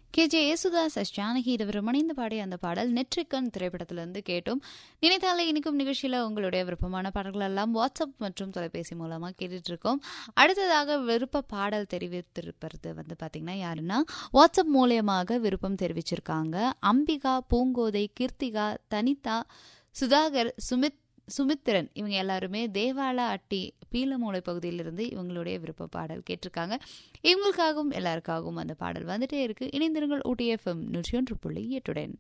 K J Yesudas S Janaki இருவரும் இணைந்து பாடிய அந்த பாடல் நெற்றிக்கண் திரைப்படத்திலிருந்து கேட்டோம் நினைத்தாலே இனிக்கும் நிகழ்ச்சியில் உங்களுடைய விருப்பமான பாடல்கள் எல்லாம் வாட்ஸ்அப் மற்றும் தொலைபேசி மூலமாக கேட்டுட்டு இருக்கோம் அடுத்ததாக விருப்ப பாடல் தெரிவித்திருப்பது வந்து பார்த்தீங்கன்னா யாருன்னா வாட்ஸ்அப் மூலியமாக விருப்பம் தெரிவிச்சிருக்காங்க அம்பிகா பூங்கோதை கீர்த்திகா தனிதா சுதாகர் சுமித் சுமித்திரன் இவங்க எல்லாருமே தேவால அட்டி பீலமூலை பகுதியிலிருந்து இவங்களுடைய விருப்ப பாடல் கேட்டிருக்காங்க இவங்களுக்காகவும் எல்லாருக்காகவும் அந்த பாடல் வந்துட்டே இருக்கு இணைந்திருங்கள் ஊட்டி எஃப்எம் நூற்றி ஒன்று புள்ளி எட்டுடன்